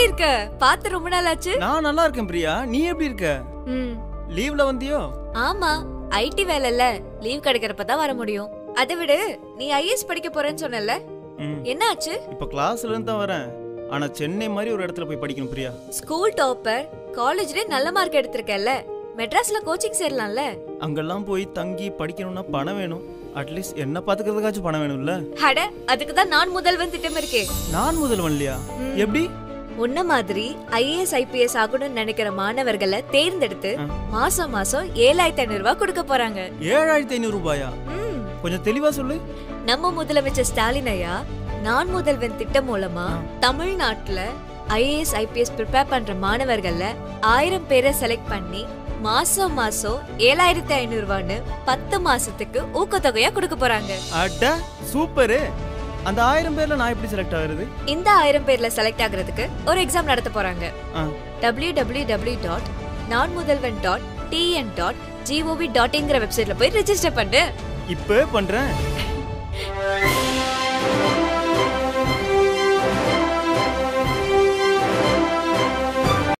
இருக்க பார்த்து ரொம்ப நாள் ஆச்சு நான் நல்லா இருக்கேன் பிரியா நீ எப்படி இருக்க ம் லீவ்ல வந்தியோ ஆமா ஐடி வேலைல லீவ் கிடைக்கிறப்ப தான் வர முடியும் அதை விடு நீ ஐஏஎஸ் படிக்க போறேன்னு சொன்னல ம். என்ன ஆச்சு இப்ப கிளாஸ்ல இருந்து தான் வரேன் ஆனா சென்னை மாதிரி ஒரு இடத்துல போய் படிக்கணும் பிரியா ஸ்கூல் டாப்பர் காலேஜ்ல நல்ல மார்க் எடுத்திருக்கல்ல மெட்ராஸ்ல கோச்சிங் சேரலாம்ல அங்கெல்லாம் போய் தங்கி படிக்கணும்னா பணம் வேணும் அட்லீஸ்ட் என்ன பாத்துக்கிறதுக்காச்சும் பணம் வேணும்ல அட அதுக்கு தான் நான் முதல்வன் திட்டம் இருக்கே நான் முதல்வன் இல்லையா ம். எப்படி உன்ன மாதிரி ஐஏஎஸ் ஐபிஎஸ் ஆகணும்னு நினைக்கிற மாணவர்களை தேர்ந்தெடுத்து ஆ. மாசம் மாசம் ஏழாயிரத்தி ஐநூறு ரூபாய் கொடுக்க போறாங்க ஏழாயிரத்தி ஐநூறு ரூபாயா ம். கொஞ்சம் தெளிவா சொல்லு நம்ம முதலமைச்சர் ஸ்டாலின் ஐயா நான் முதல்வன் திட்டம் மூலமா தமிழ்நாட்டுல ஐஏஎஸ் ஐபிஎஸ் ப்ரிப்பேர் பண்ற மாணவர்கள்ல ஆயிரம் பேரை செலக்ட் பண்ணி மாசம் மாசம் ஏழாயிரத்தி ஐநூறு ரூபான்னு பத்து மாசத்துக்கு ஊக்கத்தொகையா கொடுக்க போறாங்க அட சூப்பரு அந்த ஆயிரம் பேர்ல நான் எப்படி செலக்ட் ஆகுறது இந்த ஆயிரம் பேர்ல செலக்ட் ஆகுறதுக்கு ஒரு எக்ஸாம் நடத்த போறாங்க ஆ. W W W dot Naan Mudhalvan dot TN dot gov dot இங்கிற வெப்சைட்ல போய் ரெஜிஸ்டர் பண்ணு இப்பவே பண்றேன்